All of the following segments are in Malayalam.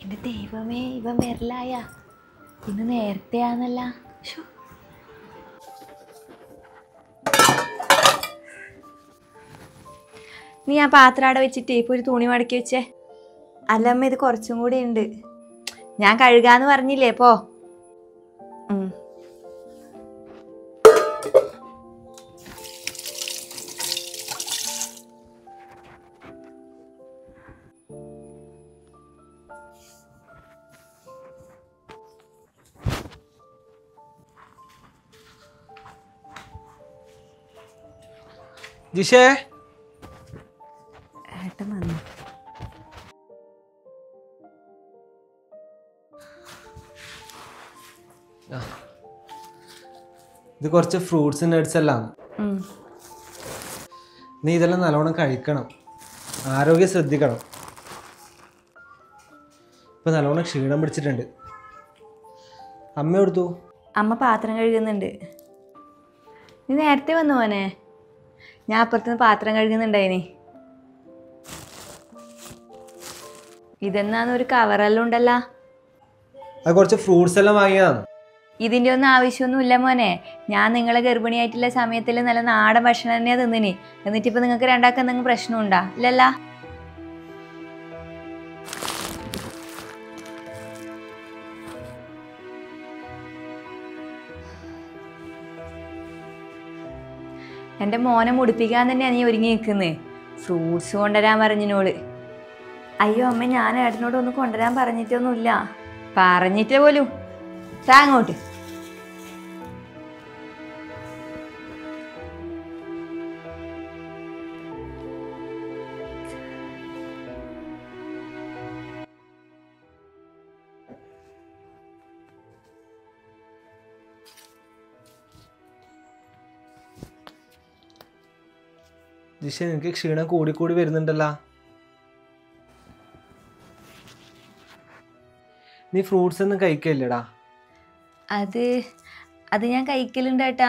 എൻ്റെ ദൈവമേ ഇവൻ വരലായ ഇന്ന് നേരത്തെയാന്നല്ല ശോ. നീ ആ പാത്രം അവിടെ വെച്ചിട്ട് ഇപ്പോൾ ഒരു തുണി മടക്കി വെച്ചേ അല്ലമ്മ ഇത് കുറച്ചും കൂടി ഉണ്ട് ഞാൻ കഴുകാന്ന് പറഞ്ഞില്ലേ പോ ഉം. ജിഷേ ഏട്ടൻ വന്നു ഇത് കുറച്ച് ഫ്രൂട്ട്സ് നട്സ് എല്ലാം ഉം. നീ ഇതെല്ലാം നല്ലോണം കഴിക്കണം ആരോഗ്യം ശ്രദ്ധിക്കണം ഇപ്പൊ നല്ലോണം ക്ഷീണം പിടിച്ചിട്ടുണ്ട് അമ്മ കൊടുത്തു അമ്മ പാത്രം കഴുകുന്നുണ്ട് നീ നേരത്തെ വന്നു മോനെ ഞാൻ അപ്പുറത്തുനിന്ന് പാത്രം കഴുകുന്നുണ്ടായിനി ഇതെന്നാന്ന് ഒരു കവറെല്ലാം ഉണ്ടല്ലോ അത് കുറച്ച് ഫ്രൂട്ട്സ് എല്ലാം വാങ്ങിയതാണ് ഇതിൻ്റെ ഒന്നും ആവശ്യമൊന്നുമില്ല മോനെ ഞാൻ നിങ്ങളെ ഗർഭിണിയായിട്ടുള്ള സമയത്തിൽ നല്ല നാടൻ ഭക്ഷണം തന്നെയാ തിന്നിനി എന്നിട്ടിപ്പോൾ നിങ്ങൾക്ക് രണ്ടാൾക്ക് എന്തെങ്കിലും പ്രശ്നമുണ്ടാ ഇല്ലല്ല എൻ്റെ മോനെ മുടിപ്പിക്കാൻ തന്നെയാണ് നീ ഒരുങ്ങി നിൽക്കുന്നത് ഫ്രൂട്ട്സ് കൊണ്ടുവരാൻ പറഞ്ഞിനോള് അയ്യോ അമ്മ ഞാൻ ഏട്ടനോട് ഒന്ന് കൊണ്ടുവരാൻ പറഞ്ഞിട്ടൊന്നുമില്ല പറഞ്ഞിട്ട് പോലും താ അങ്ങോട്ട് ജിഷ നിനക്ക് ക്ഷീണം കൂടി കൂടി വരുന്നുണ്ടല്ലോ നീ ഫ്രൂട്ട്സ് ഒന്നും കഴിക്കില്ലടാ അത് അത് ഞാൻ കഴിക്കലുണ്ട് ഏട്ടാ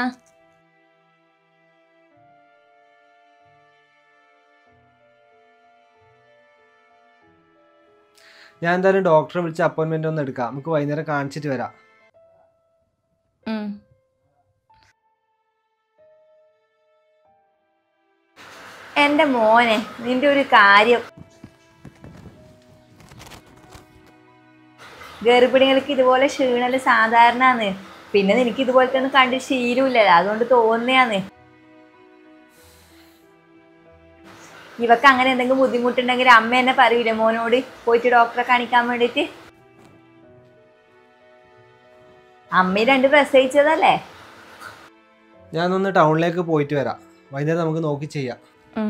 ഞാൻ എന്തായാലും ഡോക്ടറെ വിളിച്ച് അപ്പോയിൻമെന്റ് ഒന്ന് എടുക്കാം നമുക്ക് വൈകുന്നേരം കാണിച്ചിട്ട് വരാം ഉം. എൻ്റെ മോനെ നിന്റെ ഒരു കാര്യം ഗർഭിണികൾക്ക് ഇതുപോലെ ക്ഷീണല് സാധാരണാന്ന് പിന്നെ നിനക്ക് ഇതുപോലത്തെ ഒന്നും കണ്ട് ശീലമില്ലല്ലോ അതുകൊണ്ട് തോന്നിയാന്ന് ഇവക്ക് അങ്ങനെ എന്തെങ്കിലും ബുദ്ധിമുട്ടുണ്ടെങ്കിൽ അമ്മ എന്നെ പറയൂലേ മോനോട് പോയിട്ട് ഡോക്ടറെ കാണിക്കാൻ വേണ്ടിയിട്ട് അമ്മ രണ്ട് പ്രസവിച്ചതല്ലേ ഞാനൊന്ന് ടൗണിലേക്ക് പോയിട്ട് വരാം വൈകുന്നേരം നമുക്ക് നോക്കി ചെയ്യാം ഉം.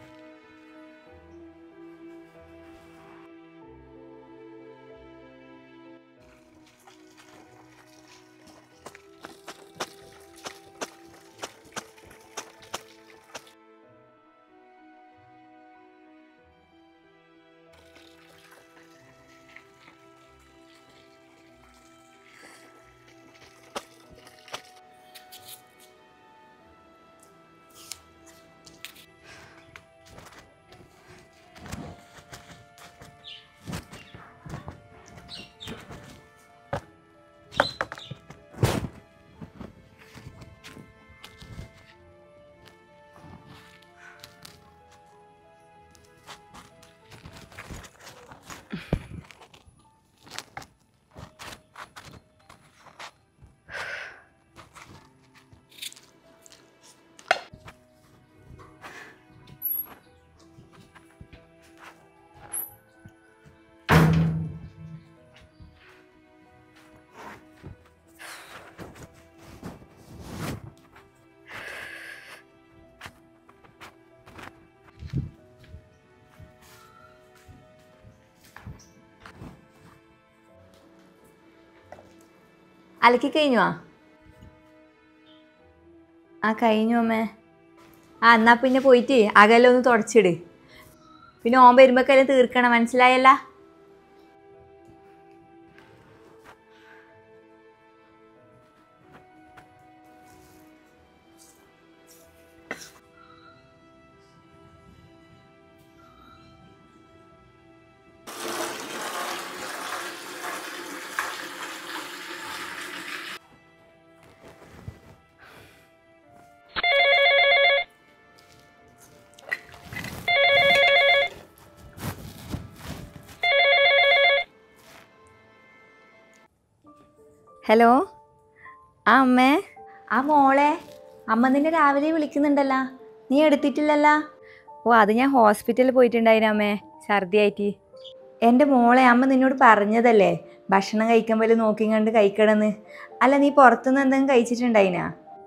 അലക്കി കഴിഞ്ഞോ ആ കഴിഞ്ഞു അമ്മേ ആ എന്നാ പിന്നെ പോയിട്ട് അകലം ഒന്ന് തുടച്ചിട് പിന്നെ ഓൻ വരുമ്പോഴേക്കെല്ലാം തീർക്കണം മനസ്സിലായല്ല ഹലോ ആ അമ്മേ ആ മോളെ അമ്മ നിന്നെ രാവിലെ വിളിക്കുന്നുണ്ടല്ലോ നീ എടുത്തിട്ടില്ലല്ലോ ഓ അത് ഞാൻ ഹോസ്പിറ്റലിൽ പോയിട്ടുണ്ടായിരുന്നു അമ്മേ ഛർദിയായിട്ട് എൻ്റെ മോളെ അമ്മ നിന്നോട് പറഞ്ഞതല്ലേ ഭക്ഷണം കഴിക്കുമ്പോൾ നോക്കിയും കണ്ട് കഴിക്കണമെന്ന് അല്ല നീ പുറത്തുനിന്ന് എന്തെങ്കിലും കഴിച്ചിട്ടുണ്ടായിനാ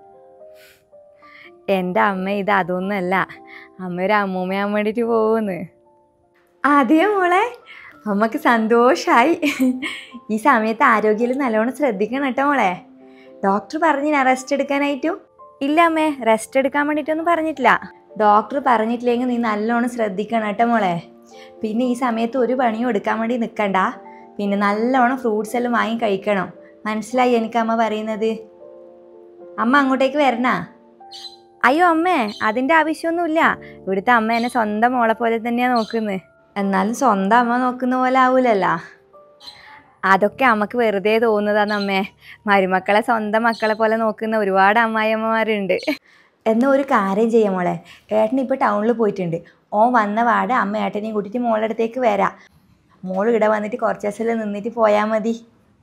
എൻ്റെ അമ്മ ഇത് അതൊന്നുമല്ല അമ്മ ഒരു അമ്മൂമ്മയാൻ വേണ്ടിയിട്ട് പോകുന്നു അതെയോ മോളെ അമ്മക്ക് സന്തോഷായി ഈ സമയത്ത് ആരോഗ്യം നല്ലോണം ശ്രദ്ധിക്കണം കേട്ടോ മോളെ ഡോക്ടർ പറഞ്ഞിനാ റെസ്റ്റ് എടുക്കാനായിട്ടു ഇല്ല അമ്മേ റെസ്റ്റ് എടുക്കാൻ വേണ്ടിയിട്ടൊന്നും പറഞ്ഞിട്ടില്ല ഡോക്ടർ പറഞ്ഞിട്ടില്ലെങ്കിൽ നീ നല്ലോണം ശ്രദ്ധിക്കണം കേട്ടോ മോളെ പിന്നെ ഈ സമയത്ത് ഒരു പണിയും എടുക്കാൻ വേണ്ടി നിൽക്കണ്ട പിന്നെ നല്ലോണം ഫ്രൂട്ട്സ് എല്ലാം വാങ്ങി കഴിക്കണം മനസ്സിലായി എനിക്ക് അമ്മ പറയുന്നത് അമ്മ അങ്ങോട്ടേക്ക് വരണാ അയ്യോ അമ്മേ അതിൻ്റെ ആവശ്യമൊന്നുമില്ല ഇവിടുത്തെ അമ്മ എന്നെ സ്വന്തം മോളെ പോലെ തന്നെയാണ് നോക്കുന്നത് എന്നാലും സ്വന്തം അമ്മ നോക്കുന്ന പോലെ ആവൂലല്ലോ അതൊക്കെ അമ്മക്ക് വെറുതെ തോന്നുന്നതാണ് അമ്മേ മരുമക്കളെ സ്വന്തം മക്കളെ പോലെ നോക്കുന്ന ഒരുപാട് അമ്മായിയമ്മമാരുണ്ട് എന്നാൽ ഒരു കാര്യം ചെയ്യാം മോളെ ഏട്ടൻ ഇപ്പോൾ ടൗണിൽ പോയിട്ടുണ്ട് ഓൻ വന്ന പാടെ അമ്മ ഏട്ടനെയും കൂട്ടിയിട്ട് മോളുടെ അടുത്തേക്ക് വരാം മോൾ ഇവിടെ വന്നിട്ട് കുറച്ച് ദിവസം നിന്നിട്ട് പോയാൽ മതി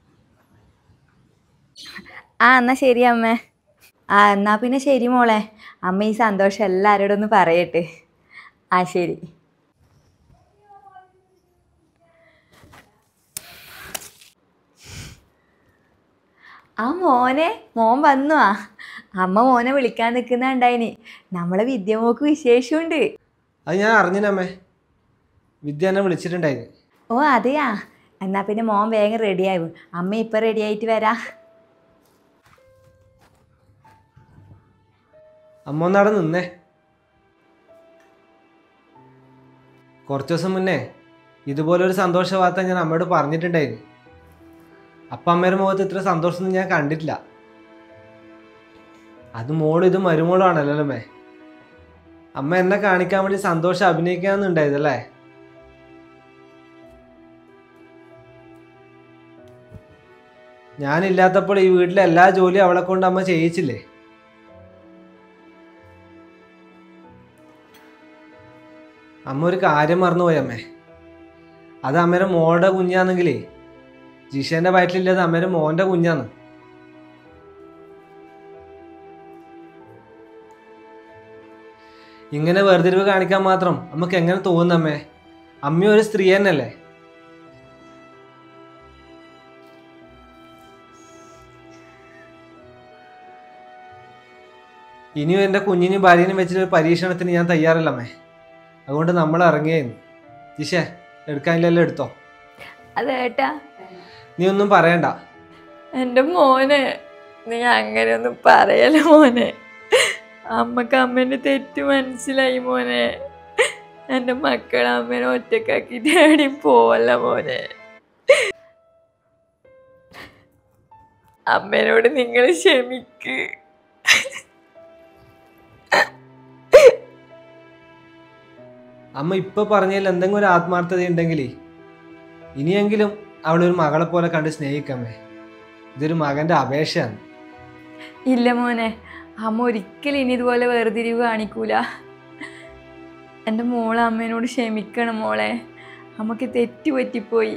ആ എന്നാ ശരി അമ്മേ ആ എന്നാ പിന്നെ ശരി മോളെ അമ്മ ഈ സന്തോഷം എല്ലാവരോടും ഒന്ന് പറയട്ടെ ആ ശരി ആ മോനെ മോൻ വന്നു ആ അമ്മ മോനെ വിളിക്കാൻ നിൽക്കുന്ന ഉണ്ടായിന് നമ്മളെ വിദ്യമോക്ക് വിശേഷമുണ്ട് അത് ഞാൻ അറിഞ്ഞിനമ്മേ വിദ്യ എന്നെ വിളിച്ചിട്ടുണ്ടായിരുന്നു ഓ അതെയാ എന്നാ പിന്നെ മോൻ വേഗം റെഡിയാവും അമ്മ ഇപ്പം റെഡി ആയിട്ട് വരാ അമ്മ ഒന്നവിടെ നിന്നേ കുറച്ച് ദിവസം മുന്നേ ഇതുപോലൊരു സന്തോഷ വാർത്ത ഞാൻ അമ്മയോട് പറഞ്ഞിട്ടുണ്ടായിരുന്നു അപ്പം അമ്മയുടെ മുഖത്ത് ഇത്ര സന്തോഷമൊന്നും ഞാൻ കണ്ടിട്ടില്ല അത് മോളും ഇത് മരുമോളും ആണല്ലോ അമ്മേ അമ്മ എന്നെ കാണിക്കാൻ വേണ്ടി സന്തോഷം അഭിനയിക്കാന്നുണ്ടായതല്ലേ ഞാനില്ലാത്തപ്പോൾ ഈ വീട്ടിലെ എല്ലാ ജോലിയും അവളെ കൊണ്ട് അമ്മ ചെയ്യിച്ചില്ലേ അമ്മ ഒരു കാര്യം മറന്നുപോയി അമ്മേ അത് അമ്മയുടെ മോളുടെ കുഞ്ഞാണെങ്കിലേ ജിഷേന്റെ വയറ്റിലില്ലാതെ അമ്മയുടെ മോന്റെ കുഞ്ഞാന്ന് ഇങ്ങനെ വേർതിരിവ് കാണിക്കാൻ മാത്രം നമുക്ക് എങ്ങനെ തോന്നുന്നമ്മേ അമ്മ ഒരു സ്ത്രീ തന്നെയല്ലേ ഇനിയും എൻ്റെ കുഞ്ഞിനും ഭാര്യനും വെച്ചിട്ട് ഒരു പരീക്ഷണത്തിന് ഞാൻ തയ്യാറല്ലമ്മേ അതുകൊണ്ട് നമ്മൾ ഇറങ്ങിയായിരുന്നു ജിഷേ എടുക്കാനില്ലല്ലോ എടുത്തോ അതേട്ടാ നീ ഒന്നും പറയണ്ട എൻ്റെ മോനെ നീ അങ്ങനെയൊന്നും പറയല മോനെ അമ്മക്ക് അമ്മേൻ്റെ തെറ്റ് മനസ്സിലായി മോനെ എൻ്റെ മക്കളെ അമ്മേനെ ഒറ്റക്കാക്കി തേടി പോവല്ല മോനെ അമ്മേനോട് നിങ്ങൾ ക്ഷമിക്ക് അമ്മ ഇപ്പൊ പറഞ്ഞതിൽ എന്തെങ്കിലും ഒരു ആത്മാർത്ഥത ഉണ്ടെങ്കിൽ ഇനിയെങ്കിലും അവളൊരു മകളെ പോലെ കണ്ട് സ്നേഹിക്കാമേ ഇതൊരു മകന്റെ അപേക്ഷയാണ് ഇല്ല മോനെ അമ്മ ഒരിക്കലും ഇനി ഇതുപോലെ വേർതിരിവ് കാണിക്കൂല എൻ്റെ മോളെ അമ്മേനോട് ക്ഷമിക്കണം മോളെ അമ്മക്ക് തെറ്റ് പറ്റിപ്പോയി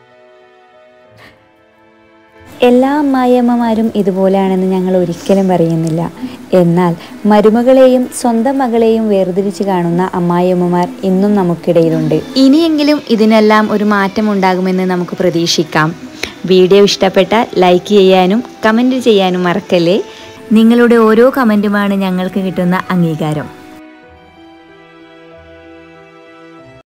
എല്ലാ അമ്മായിയമ്മമാരും ഇതുപോലെയാണെന്ന് ഞങ്ങൾ ഒരിക്കലും പറയുന്നില്ല എന്നാൽ മരുമകളെയും സ്വന്തം മകളെയും വേർതിരിച്ച് കാണുന്ന അമ്മായിയമ്മമാർ ഇന്നും നമുക്കിടയിലുണ്ട് ഇനിയെങ്കിലും ഇതിനെല്ലാം ഒരു മാറ്റം ഉണ്ടാകുമെന്ന് നമുക്ക് പ്രതീക്ഷിക്കാം വീഡിയോ ഇഷ്ടപ്പെട്ടാൽ ലൈക്ക് ചെയ്യാനും കമൻറ്റ് ചെയ്യാനും മറക്കല്ലേ നിങ്ങളുടെ ഓരോ കമൻറ്റുമാണ് ഞങ്ങൾക്ക് കിട്ടുന്ന അംഗീകാരം